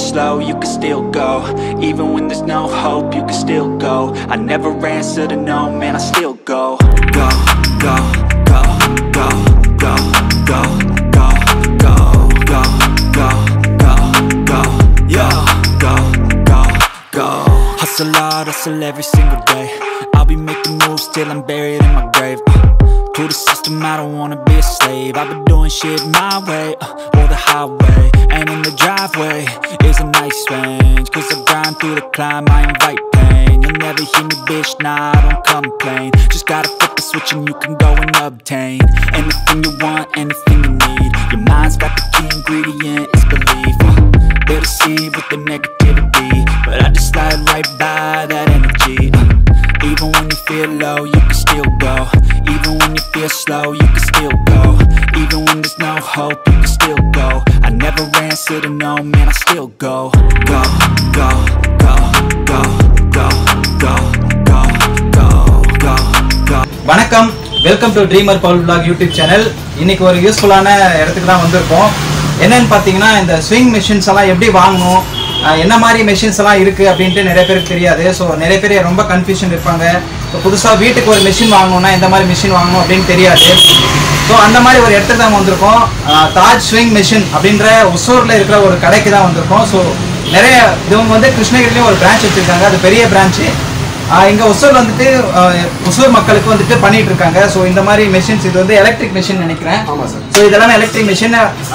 slow, you can still go Even when there's no hope, you can still go I never answer to no, man, I still go Go, go, go, go, go, go, go, go, go, go, go, go, yo, go, go, go Hustle hard, hustle every single day I'll be making moves till I'm buried in my grave uh. To the system, I don't wanna be a slave I've been doing shit my way, uh, or the highway And in the driveway is a nice range Cause I grind through the climb, I invite pain You'll never hear me, bitch, nah, I don't complain Just gotta flip the switch and you can go and obtain Anything you want, anything you need Your mind's got the key ingredient, it's belief uh, They'll deceive with the negativity But I just slide right by that energy uh, Even when you feel low, you can still go Even when you feel slow, you can still go Even when there's no hope, you can still go I never answer to no, man, I still go Go, go, go, go, go, go, go, go, go, go வணக்கம் welcome to dreamer Paul blog YouTube channel இன்னைக்கு ஒரு யூஸ்ஃபுல்லான இடத்துக்கு தான் வந்திருக்கோம் என்னன்னு பார்த்தீங்கன்னா இந்த ஸ்விங் மிஷின்ஸ் எல்லாம் எப்படி வாங்கணும் அஹ் என்ன மாதிரி மெஷின்ஸ் எல்லாம் இருக்கு அப்படின்ட்டு நிறைய பேருக்கு தெரியாது ஸோ நிறைய பேர் ரொம்ப கன்ஃபியூஷன் இருப்பாங்க இப்போ புதுசாக வீட்டுக்கு ஒரு மிஷின் வாங்கணும்னா எந்த மாதிரி மிஷின் வாங்கணும் அப்படின்னு தெரியாது ஸோ அந்த மாதிரி ஒரு இடத்துக்கு தான் வந்திருக்கோம் அஹ் தாஜ் ஸ்விங் மிஷின் அப்படின்ற ஒசூரில் இருக்கிற ஒரு கடைக்கு தான் வந்திருக்கோம் ஸோ நிறைய இவங்க வந்து கிருஷ்ணகிரிலையும் ஒரு பிரான்ச் வச்சிருக்காங்க அது பெரிய பிரான்ச்சு இங்கே ஒசூர் வந்துட்டு ஆஹ் ஒசூர் மக்களுக்கு வந்துட்டு பண்ணிட்டு இருக்காங்க ஸோ இந்த மாதிரி மெஷின்ஸ் இது வந்து எலக்ட்ரிக் மிஷின் நினைக்கிறேன் ஆமா சார். ஸோ இதெல்லாம் எலக்ட்ரிக் மிஷின்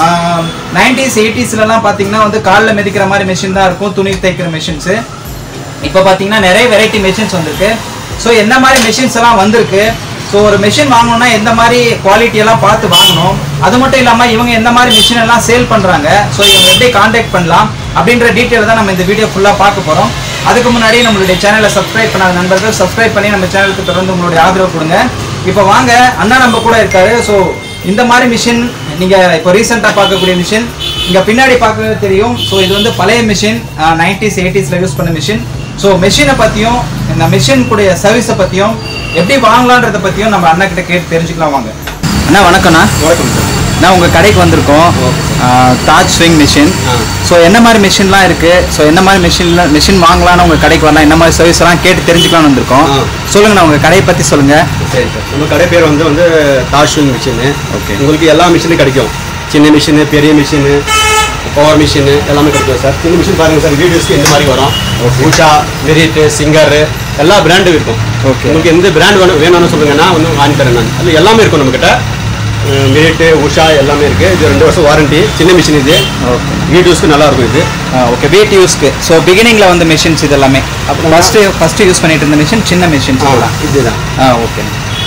நைன்டிஸ் எயிட்டிஸ்லலாம் பார்த்தீங்கன்னா வந்து காலில் மிதிக்கிற மாதிரி மிஷின் தான் இருக்கும் துணி தைக்கிற மிஷின்ஸு இப்போ பார்த்தீங்கன்னா நிறைய வெரைட்டி மெஷின்ஸ் வந்திருக்கு ஸோ என்ன மாதிரி மெஷின்ஸ் எல்லாம் வந்திருக்கு ஸோ ஒரு மெஷின் வாங்கணும்னா எந்த மாதிரி குவாலிட்டி எல்லாம் பார்த்து வாங்கணும் அது மட்டும் இல்லாமல் இவங்க எந்த மாதிரி மிஷின் எல்லாம் சேல் பண்ணுறாங்க ஸோ இவங்க எப்படி காண்டாக்ட் பண்ணலாம் அப்படின்ற டீட்டெயில் தான் நம்ம இந்த வீடியோ ஃபுல்லாக பார்க்க போகிறோம் அதுக்கு முன்னாடி நம்மளுடைய சேனலை சப்ஸ்கிரைப் பண்ணாத நண்பர்கள் சப்ஸ்கிரைப் பண்ணி நம்ம சேனலுக்கு தொடர்ந்து உங்களுடைய ஆதரவு கொடுங்க இப்போ வாங்க அண்ணா நம்ம கூட இருக்காரு ஸோ இந்த மாதிரி மிஷின் நீங்கள் இப்போ ரீசெண்டாக பார்க்கக்கூடிய மிஷின் இங்கே பின்னாடி பார்க்கறது தெரியும் ஸோ இது வந்து பழைய மிஷின் நைன்டிஸ் எயிட்டிஸில் யூஸ் பண்ண மிஷின் ஸோ மிஷினை பற்றியும் இந்த மிஷின் கூடிய சர்வீஸை பற்றியும் எப்படி வாங்கலான்றதை பற்றியும் நம்ம அண்ணா கிட்ட கேட்டு தெரிஞ்சுக்கலாம் வாங்க அண்ணா வணக்கம்ண்ணா வணக்கம் சார் நான் உங்கள் கடைக்கு வந்திருக்கோம் தாஜ் ஸ்விங் மிஷின் ஆ. ஸோ என்ன மாதிரி மிஷின்லாம் இருக்குது ஸோ என்ன மாதிரி மிஷின்ல மிஷின் வாங்கலாம்னு உங்கள் கடைக்கு வரலாம் என்ன மாதிரி சர்வீஸ் எல்லாம் கேட்டு தெரிஞ்சுக்கலாம்னு வந்திருக்கோம் ஆ. சொல்லுங்கண்ணா உங்கள் கடையை பற்றி சொல்லுங்கள் சரி சார் நம்ம கடை பேர் வந்து வந்து தாஷ்விங் மிஷினு Okay. உங்களுக்கு எல்லா மிஷினும் கிடைக்கும் சின்ன மிஷினு பெரிய மிஷினு பவர் மிஷினு எல்லாமே கிடைக்கும் சார் சின்ன மிஷின் பாருங்க சார் வீடியோஸ்க்கு இந்த மாதிரி வரும் ஊஷா மெரிட் சிங்கர் எல்லா பிராண்டும் இருக்கும் Okay. உங்களுக்கு எந்த பிராண்ட் வேணும் வேணும்னு சொல்லுங்கன்னா வந்து வாங்கி தரேன் நான் அதில் எல்லாமே இருக்கும் நம்மக்கிட்ட மெரிட்டு உஷா எல்லாமே இருக்குது இது ரெண்டு வருஷம் வாரண்டி சின்ன மிஷின் இது ஓகே வீடியோஸ்க்கு நல்லா இருக்கும் இது ஓகே வீட் யூஸ்க்கு ஸோ பிகினிங்கில் வந்த மிஷின்ஸ் இது எல்லாமே அப்போ ஃபஸ்ட்டு ஃபஸ்ட்டு யூஸ் பண்ணிட்டு இருந்த மிஷின் சின்ன மிஷின்ஸ் ஆ, இதுதான் ஆ ஓகே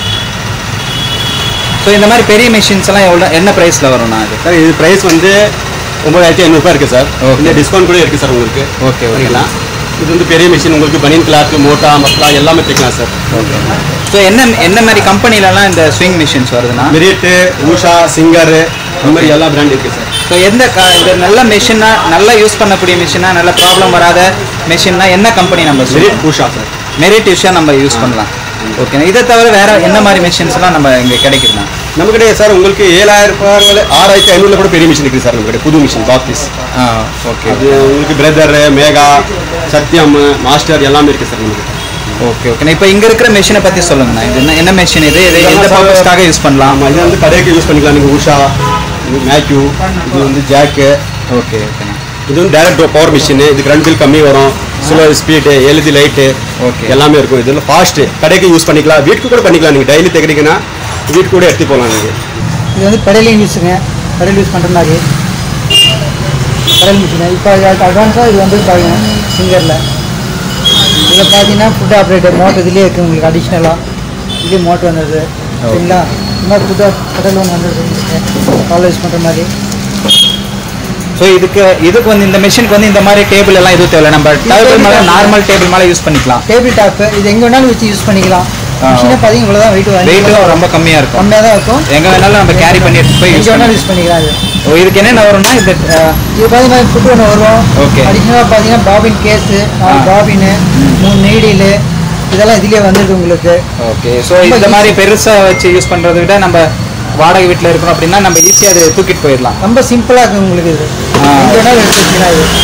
ஸோ இந்த மாதிரி பெரிய மிஷின்ஸ் எல்லாம் எவ்வளோ என்ன ப்ரைஸில் வரும்ண்ணா இது சார் இது ப்ரைஸ் வந்து ஒம்பதாயிரத்தி ஐநூறுபா இருக்குது சார் Okay. இந்த டிஸ்கவுண்ட் கூட இருக்குது சார் உங்களுக்கு Okay, okay. பண்ணிக்கலாம் இது வந்து பெரிய மிஷின் உங்களுக்கு பனியன் கிளாத் மோட்டா மஸ்லா எல்லாமே தைக்கலாம் சார் ஸோ என்ன என்ன மாதிரி கம்பெனிலலாம் இந்த ஸ்விங் மிஷின்ஸ் வருதுண்ணா மெரிட்டு ஊஷா சிங்கர் இந்த மாதிரி எல்லா பிராண்ட் இருக்குது சார் ஸோ எந்த க- இது நல்ல மிஷினா நல்லா யூஸ் பண்ணக்கூடிய மிஷினா நல்ல ப்ராப்ளம் வராத மிஷின்னா என்ன கம்பெனி நம்ம Merit Merit Usha sir Merit யூஸாக நம்ம யூஸ் பண்ணலாம் ஓகே இதை தவிர வேற என்ன மாதிரி மிஷின்ஸ்லாம் நம்ம இங்கே கிடைக்குதுண்ணா நம்மக்கிட்ட சார் உங்களுக்கு ஏழாயிரம் ரூபாய் ஆறாயிரத்தி ஐநூறுல கூட பெரிய மிஷின் இருக்குது சார் நம்மக்கிட்ட புது மிஷின் பாக்ஸ் ஆ ஓகே அது உங்களுக்கு பிரதர் மேகா சத்யம் மாஸ்டர் எல்லாமே இருக்குது சார் நம்மக்கிட்ட ஓகே ஓகே இப்போ இங்கே இருக்கிற மிஷினை பற்றி சொல்லுங்கண்ணா இது என்ன என்ன மிஷின் இது இது எந்த பர்பஸ்க்காக யூஸ் பண்ணலாம் ஆமாம் இது வந்து கடைக்கு யூஸ் பண்ணிக்கலாம் நீங்கள் உஷா இது மேக்யூ இது வந்து ஜாக்கு ஓகே ஓகேண்ணா இது வந்து டைரக்ட் பவர் மிஷின் இது கரண்ட் பில் கம்மி வரும் slow speed LED light Okay. எல்லாமே இருக்கும் இதில் ஃபாஸ்ட்டு கடைக்கு யூஸ் பண்ணிக்கலாம் வீட்டுக்கு கூட பண்ணிக்கலாம் நீங்கள் டெய்லி தைக்கிறீங்கன்னா வீட்டுக்கு கூட எடுத்து போகலாம் நீங்கள் இது வந்து பெடலிங் யூஸுங்க பெடல் யூஸ் பண்ணுற மாதிரி பெடல் மிஷினு இப்போ அட்வான்ஸாக இது வந்து பாருங்க சிங்கரில் இதில் பார்த்தீங்கன்னா ஃபுட் ஆப்ரேட்டர் மோட்டர் இதுலேயே இருக்குது உங்களுக்கு அடிஷ்னலாக இதுலேயே மோட்டர் வந்தது சரிங்களா இந்த மாதிரி ஃபுட் பெடல் ஒன்று வந்துருக்கு கால் யூஸ் பண்ணுற மாதிரி ஸோ இதுக்கு இதுக்கு வந்து இந்த மிஷினுக்கு வந்து இந்த மாதிரி டேபிள் எல்லாம் எதுவும் தேவையில்ல நம்ம டேபிள் மேலே நார்மல் டேபிள் மேலே யூஸ் பண்ணிக்கலாம் டேபிள் டாப்பு இது எங்கே வேணாலும் வச்சு யூஸ் பண்ணிக்கலாம் ஆ. மிஷினை பார்த்தீங்கன்னா இவ்வளோ தான் வெயிட் வெயிட்டும் ரொம்ப கம்மியாக இருக்கும் கம்மியாக தான் இருக்கும் எங்க வேணாலும் நம்ம கேரி பண்ணி எடுத்து போய் யூஸ் எங்கே வேணாலும் பண்ணலாம் யூஸ் பண்ணிக்கலாம் இது ஓ இதுக்கு என்னென்ன வரும்னா இந்த அஹ், இது பார்த்தீங்கன்னா ஃபுட் ஒன்று வரும் Okay. அடிஷ்னலாக பார்த்தீங்கன்னா பாபின் கேஸு ஆ. பாபின்னு மூணு நீடிலு இதெல்லாம் இதுலேயே வந்துடுது உங்களுக்கு ஓகே ஸோ இந்த மாதிரி பெருசா வச்சு யூஸ் பண்றதை விட நம்ம வாடகை வீட்டில் இருக்கணும் அப்படின்னா நம்ம ஈஸியாக அதை தூக்கிட்டு போயிடலாம் ரொம்ப சிம்பிளாக இருக்குது உங்களுக்கு இது ஆ. எங்கே வேணாலும் எடுத்து வச்சுக்கலாம் இது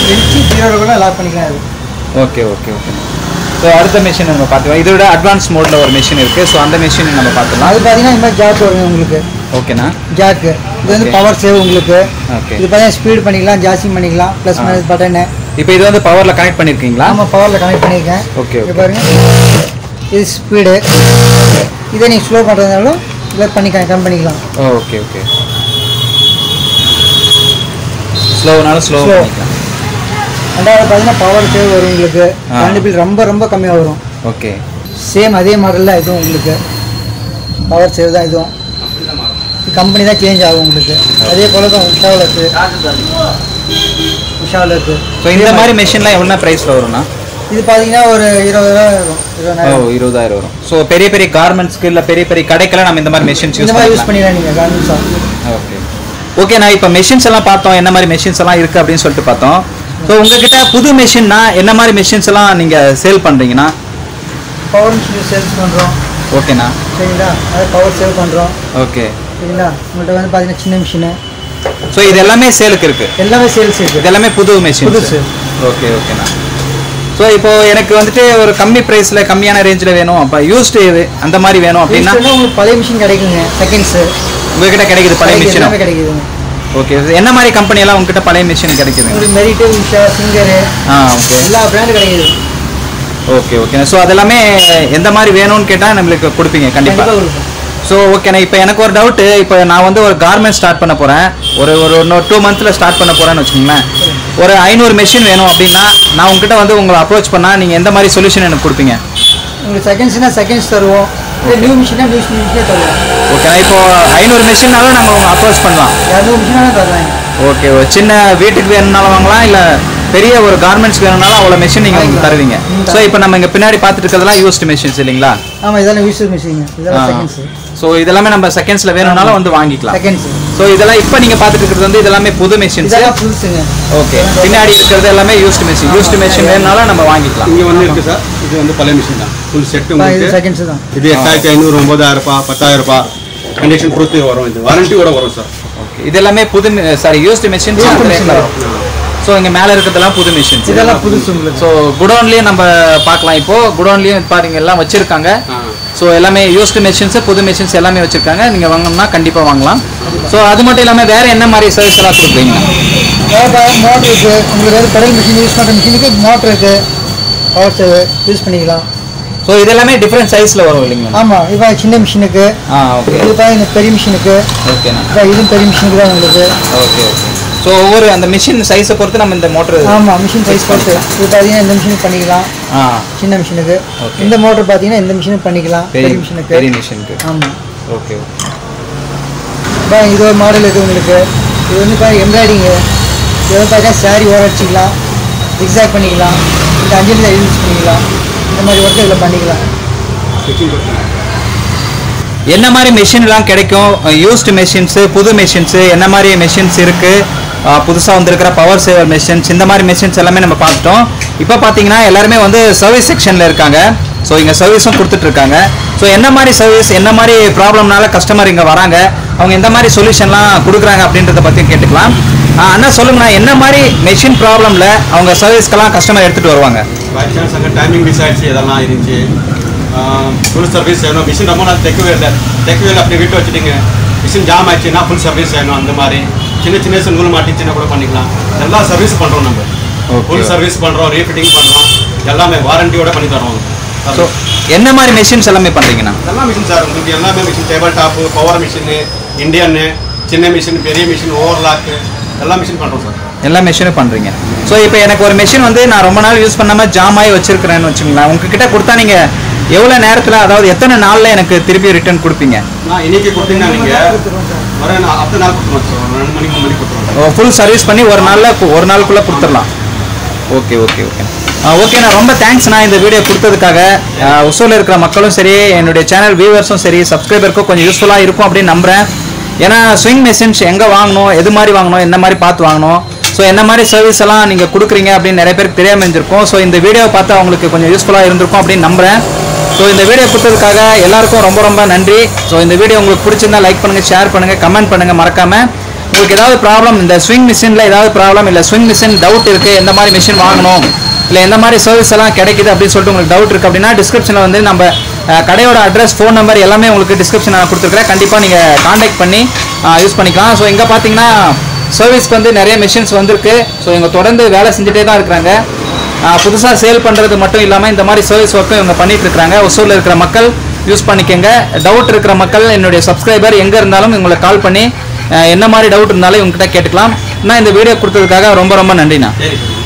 வெடிச்சு ஜீரோட கூட லாக் பண்ணிக்கலாம் அது ஓகே ஓகே ஓகே ஸோ அடுத்த மிஷின் நம்ம பார்த்துக்கலாம் இதோட அட்வான்ஸ் மோடில் ஒரு மிஷின் இருக்குது ஸோ அந்த மிஷின் நம்ம பார்த்துக்கலாம் அது பார்த்தீங்கன்னா இந்த மாதிரி ஜாக் வரும் உங்களுக்கு ஓகேண்ணா ஜாக்கு இது வந்து Okay. பவர் சேவ் உங்களுக்கு Okay. இது பார்த்தீங்கன்னா ஸ்பீட் பண்ணிக்கலாம் ஜாஸ்தி பண்ணிக்கலாம் ப்ளஸ் ஆ. மைனஸ் பட்டனு இப்போ இது வந்து பவரில் கனெக்ட் பண்ணியிருக்கீங்களா ஆமாம் பவரில் கனெக்ட் பண்ணியிருக்கேன் Okay, இது okay. பாருங்க இது ஸ்பீடு இதே நீங்கள் ஸ்லோ பண்ணுறதுனாலும் இதில் பண்ணி கம்மி பண்ணிக்கலாம் ஓகே ஓகே ஸ்லோனாலும் ஸ்லோ Slow. பண்ணிக்கலாம் ரெண்டாவது பார்த்தீங்கன்னா பவர் சேவ் வரும் உங்களுக்கு ஆ. கரண்ட் பில் ரொம்ப ரொம்ப கம்மியாக வரும் ஓகே சேம் அதே மாடல் தான் இதுவும் உங்களுக்கு பவர் சேவ் தான் இதுவும் கம்பெனி தான் சேஞ்ச் ஆகும் உங்களுக்கு அதே போல தான் உஷாவில் இருக்குது உஷாவில் இருக்குது ஸோ இந்த மாதிரி மிஷின்லாம் எவ்வளோ ப்ரைஸில் வரும்ண்ணா இது பார்த்தீங்கன்னா ஒரு இருபது ரூபா வரும் ஓ இருபதாயிரம் இருபதாயிரம் வரும் ஸோ பெரிய பெரிய கார்மெண்ட்ஸ்க்கு இல்லை பெரிய பெரிய கடைக்கெல்லாம் நம்ம இந்த மாதிரி மிஷின்ஸ் இந்த யூஸ் மாதிரி யூஸ் பண்ணிக்கலாம் பண்ணிக்கலாம் நீங்கள் கார்மெண்ட்ஸாக ஓகே ஓகே நான் இப்போ மெஷின்ஸ் எல்லாம் பார்த்தோம் என்ன மாதிரி மெஷின்ஸ் எல்லாம் இருக்குது அப்படின்னு சொல்லிட்டு பார்த்தோம் ஸோ உங்ககிட்ட புது மெஷின்னா என்ன மாதிரி மெஷின்ஸ் எல்லாம் நீங்கள் சேல் பண்ணுறீங்கன்னா பவர் மிஷின் சேல்ஸ் பண்ணுறோம் ஓகேண்ணா சரிங்களா அது பவர் சேவ் பண்ணுறோம் ஓகே சரிங்களா உங்கள்கிட்ட வந்து பார்த்தீங்கன்னா சின்ன மிஷினு ஸோ இது எல்லாமே சேலுக்கு இருக்குது எல்லாமே சேல்ஸ் இருக்குது இது எல்லாமே புது மிஷின் புதுசு. ஓகே ஓகேண்ணா ஸோ இப்போ எனக்கு வந்துட்டு ஒரு கம்மி ப்ரைஸில் கம்மியான ரேஞ்சில் வேணும் அப்போ யூஸ்டு அந்த மாதிரி வேணும் அப்படின்னா Used னா உங்களுக்கு பழைய மிஷின் கிடைக்குங்க செகண்ட்ஸு உங்ககிட்ட கிடைக்குது பழைய மிஷின் எல்லாமே கிடைக்குதுங்க ஓகே என்ன மாதிரி company எல்லாம் உங்ககிட்ட பழைய மிஷின் கிடைக்குது உங்களுக்கு மெரிட்டு உஷா சிங்கரு ஆ ஓகே எல்லா பிராண்டும் கிடைக்குது ஓகே ஓகே ஸோ அதெல்லாமே எந்த மாதிரி வேணும்னு கேட்டால் நம்மளுக்கு கொடுப்பீங்க கண்டிப்பாக கண்டிப்பாக கொடுப்போம் ஸோ ஓகேண்ணா இப்போ எனக்கு ஒரு டவுட்டு இப்போ நான் வந்து ஒரு கார்மெண்ட் ஸ்டார்ட் பண்ண போகிறேன் ஒரு ஒரு இன்னொரு டூ மந்த்தில் ஸ்டார்ட் பண்ண போகிறேன்னு வச்சுக்கோங்களேன் ஒரு ஐநூறு மெஷின் வேணும் அப்படின்னா நான் உங்ககிட்ட வந்து உங்களை அப்ரோச் பண்ணால் நீங்கள் எந்த மாதிரி சொல்யூஷன் எனக்கு கொடுப்பீங்க உங்களுக்கு செகண்ட்ஸ்னா செகண்ட்ஸ் தருவோம் இல்லை நியூ மிஷினா நியூ மிஷினே தருவோம் ஓகேண்ணா இப்போ ஐநூறு மெஷின்னாலும் நாங்கள் உங்களை அப்ரோச் பண்ணலாம் இரநூறு மிஷினாலும் தருவாங்க ஓகே ஒரு சின்ன வீட்டுக்கு வேணும்னாலும் வாங்கலாம் இல்லை பெரிய ஒரு கார்மெண்ட்ஸ் வேணும்னாலும் அவ்வளோ மெஷின் நீங்கள் வாங்கிக்கலாம். தருவீங்க ம், ஸோ இப்போ நம்ம இங்கே பின்னாடி பார்த்துட்டு இருக்கிறதெல்லாம் யூஸ்டு மெஷின்ஸ் இல்லைங்களா ஆமாம் இதெல்லாம் யூஸ் மிஷின் இதெல்லாம் செகண்ட்ஸ் ஸோ இதெல்லாமே நம்ம செகண்ட்ஸில் வேணும்னாலும் வந்து வாங்கிக்கலாம் செகண்ட்ஸ் ஸோ இதெல்லாம் இப்போ நீங்கள் பார்த்துட்டு இருக்கிறது வந்து இதெல்லாமே புது மெஷின்ஸ் இதெல்லாம் புதுசுங்க ஓகே பின்னாடி இருக்கிறது எல்லாமே யூஸ்டு மெஷின் யூஸ்டு மெஷின் வேணும்னாலும் நம்ம வாங்கிக்கலாம் இங்கே வந்து இருக்கு சார் இது வந்து பழைய மிஷின் தான் ஃபுல் செட் இது உங்களுக்கு செகண்ட்ஸ் தான் இது எட்டாயிரத்தி ஐநூறு ஒன்பதாயிரம் ரூபாய் பத்தாயிரம் ரூபாய் கண்டிஷன் பொறுத்து வரும் இது வாரண்டியோட வரும் சார் ஓகே இது எல்லாமே புது sorry used machine Used machine தான். ஸோ இங்கே மேலே இருக்கிறதெல்லாம் புது மிஷின்ஸ் இதெல்லாம் புதுசு உங்களுக்கு ஸோ குடோன்லேயும் நம்ம பார்க்கலாம் இப்போ குடோன்லேயும் பாருங்க எல்லாம் வச்சிருக்காங்க ஆ. ஸோ எல்லாமே யூஸ்டு மெஷின்ஸ் புது மெஷின்ஸ் எல்லாமே வச்சிருக்காங்க நீங்கள் வாங்கணும்னா கண்டிப்பாக வாங்கலாம் ஸோ அது மட்டும் இல்லாமல் வேற என்ன மாதிரி சர்வீஸ் எல்லாம் கொடுக்குறீங்க மோட்டர் இருக்கு உங்களுக்கு வந்து கடல் மிஷின் யூஸ் பண்ணுற மிஷினுக்கு மோட்டர் இருக்கு பவர் சேவ் யூஸ் பண்ணிக்கலாம் ஸோ இது எல்லாமே டிஃப்ரெண்ட் சைஸில் வரும் இல்லைங்களா ஆமாம் இப்போ சின்ன மிஷினுக்கு ஆ ஓகே இது பார்த்தீங்கன்னா பெரிய மிஷினுக்கு ஓகேண்ணா இப்போ இதுவும் பெரிய மிஷினுக்கு தான் உங்களுக்கு ஓகே ஓகே ஸோ ஒவ்வொரு அந்த மிஷின் சைஸை பொறுத்து நம்ம இந்த மோட்டர் ஆமாம் மிஷின் சைஸ் பொறுத்து இது பார்த்தீங்கன்னா இந்த மிஷினுக்கு பண்ணிக்கலாம் ஆ சின்ன மிஷினுக்கு Okay. இந்த மோட்டர் பார்த்தீங்கன்னா இந்த மிஷினுக்கு பண்ணிக்கலாம் பெரிய பெரிய மிஷினுக்கு பெரிய மிஷினுக்கு ஆமாம் ஓகே ஓகே இப்போ இது ஒரு மாடல் இருக்குது உங்களுக்கு இது வந்து பாருங்க எம்ப்ராய்டிங்கு இது வந்து பார்த்தீங்கன்னா சாரி ஓர அடிச்சிக்கலாம் எக்ஸாக்ட் பண்ணிக்கலாம் இந்த அஞ்சலி தான் யூஸ் பண்ணிக்கலாம் இந்த மாதிரி ஒர்க்கு இதில் பண்ணிக்கலாம் என்ன மாதிரி மெஷின்லாம் கிடைக்கும் யூஸ்டு மெஷின்ஸு புது மெஷின்ஸு என்ன மாதிரி மெஷின்ஸ் இருக்குது புதுசாக வந்திருக்கிற பவர் சேவர் மெஷின்ஸ் இந்த மாதிரி மெஷின்ஸ் எல்லாமே நம்ம பார்த்துட்டோம் இப்போ பார்த்தீங்கன்னா எல்லாருமே வந்து சர்வீஸ் செக்ஷனில் இருக்காங்க ஸோ இங்கே சர்வீஸும் கொடுத்துட்ருக்காங்க ஸோ என்ன மாதிரி சர்வீஸ் என்ன மாதிரி ப்ராப்ளம்னால கஸ்டமர் இங்கே வராங்க அவங்க எந்த மாதிரி சொல்யூஷன்லாம் கொடுக்குறாங்க அப்படின்றத பற்றியும் கேட்டுக்கலாம் ஆ, அண்ணா சொல்லுங்கண்ணா என்ன மாதிரி மெஷின் ப்ராப்ளமில் அவங்க சர்வீஸ்க்கெல்லாம் கஸ்டமர் எடுத்துகிட்டு வருவாங்க பை சான்ஸ் அங்கே டைமிங் மிஸ் ஆயிடுச்சு இதெல்லாம் இருந்துச்சு ஃபுல் சர்வீஸ் வேணும் மிஷின் ரொம்ப நாள் தைக்கவே இல்லை தைக்கவே இல்லை அப்படி விட்டு வச்சுட்டீங்க மிஷின் ஜாம் ஆயிடுச்சுன்னா ஃபுல் சர்வீஸ் வேணும் அந்த மாதிரி சின்ன சின்ன நூல் மாட்டிச்சுன்னா கூட பண்ணிக்கலாம் எல்லா சர்வீஸ் பண்ணுறோம் நம்ம Okay. ஃபுல் சர்வீஸ் பண்ணுறோம் ரீஃபிட்டிங் பண்ணுறோம் எல்லாமே வாரண்டியோட பண்ணி தரோம் ஸோ என்ன மாதிரி மெஷின்ஸ் எல்லாமே பண்ணுறீங்கண்ணா எல்லா மிஷின் சார் உங்களுக்கு எல்லாமே machine table top power machine இந்தியன்னு சின்ன மிஷின் பெரிய மிஷின் ஓவர்லாக்கு எல்லா மிஷின் பண்ணுறோம் சார் எல்லா மெஷினும் பண்ணுறீங்க ஸோ இப்போ எனக்கு ஒரு மெஷின் வந்து நான் ரொம்ப நாள் யூஸ் பண்ணாமல் ஜாம் ஆகி வச்சிருக்கிறேன்னு வச்சுங்களேன் உங்ககிட்ட கொடுத்தா நீங்கள் எவ்வளோ நேரத்தில் அதாவது எத்தனை நாளில் எனக்கு திருப்பி ரிட்டர்ன் கொடுப்பீங்க நான் இன்னைக்கு கொடுத்தீங்கன்னா நீங்கள் வர நான் அடுத்த நாள் கொடுத்துருவோம் சார் ஒரு ரெண்டு மணிக்கு மூணு மணிக்கு கொடுத்துருவோம் ஃபுல் சர்வீஸ் பண்ணி ஒரு நாளில் ஒரு நாளுக்குள்ளே கொடுத்துடலாம் ஓகே ஓகே ஓகே ஓகேண்ணா ரொம்ப தேங்க்ஸ்ண்ணா இந்த வீடியோ கொடுத்ததுக்காக உசூரில் இருக்கிற மக்களும் சரி என்னுடைய சேனல் வியூவர்ஸும் சரி சப்ஸ்கிரைபருக்கும் கொஞ்சம் யூஸ்ஃபுல்லாக இருக்கும் அப்படின்னு நம்புகிறேன் ஏன்னா ஸ்விங் மெஷின்ஸ் எங்கே வாங்கணும் எது மாதிரி வாங்கணும் என்ன மாதிரி பார்த்து வாங்கணும் ஸோ என்ன மாதிரி சர்வீஸ் எல்லாம் நீங்கள் கொடுக்குறீங்க அப்படின்னு நிறைய பேருக்கு தெரியாமல் இருந்திருக்கும் ஸோ இந்த வீடியோவை பார்த்து அவங்களுக்கு கொஞ்சம் யூஸ்ஃபுல்லாக இருந்திருக்கும் அப்படின்னு நம்புகிறேன் ஸோ இந்த வீடியோ கொடுத்ததுக்காக எல்லாருக்கும் ரொம்ப ரொம்ப நன்றி ஸோ இந்த வீடியோ உங்களுக்கு பிடிச்சிருந்தா லைக் பண்ணுங்கள் ஷேர் பண்ணுங்கள் கமெண்ட் பண்ணுங்கள் மறக்காமல் உங்களுக்கு ஏதாவது ப்ராப்ளம் இந்த ஸ்விங் மிஷினில் ஏதாவது ப்ராப்ளம் இல்லை ஸ்விங் மிஷின் டவுட் இருக்குது எந்த மாதிரி மிஷின் வாங்கணும் இல்லை எந்த மாதிரி சர்வீஸ் எல்லாம் கிடைக்குது அப்படின்னு சொல்லிட்டு உங்களுக்கு டவுட் இருக்குது அப்படின்னா டிஸ்கிரிப்ஷனில் வந்து நம்ம அஹ், கடையோட அட்ரஸ் ஃபோன் நம்பர் எல்லாமே உங்களுக்கு டிஸ்கிரிப்ஷனில் நான் கொடுத்துருக்கேன் கண்டிப்பாக நீங்கள் காண்டாக்ட் பண்ணி யூஸ் பண்ணிக்கலாம் ஸோ இங்கே பார்த்தீங்கன்னா சர்வீஸ்க்கு வந்து நிறைய மிஷின்ஸ் வந்திருக்கு ஸோ இவங்க தொடர்ந்து வேலை செஞ்சுட்டே தான் இருக்கிறாங்க புதுசாக சேல் பண்ணுறது மட்டும் இல்லாமல் இந்த மாதிரி சர்வீஸ் ஒர்க்கும் இவங்க பண்ணிட்டு இருக்காங்க ஒசூரில் இருக்கிற மக்கள் யூஸ் பண்ணிக்கோங்க டவுட் இருக்கிற மக்கள் என்னுடைய சப்ஸ்கிரைபர் எங்கே இருந்தாலும் உங்களுக்கு கால் பண்ணி அஹ், என்ன மாதிரி டவுட் இருந்தாலும் இவங்ககிட்ட கேட்டுக்கலாம் நான் இந்த வீடியோ கொடுத்ததுக்காக ரொம்ப ரொம்ப நன்றிண்ணா சரி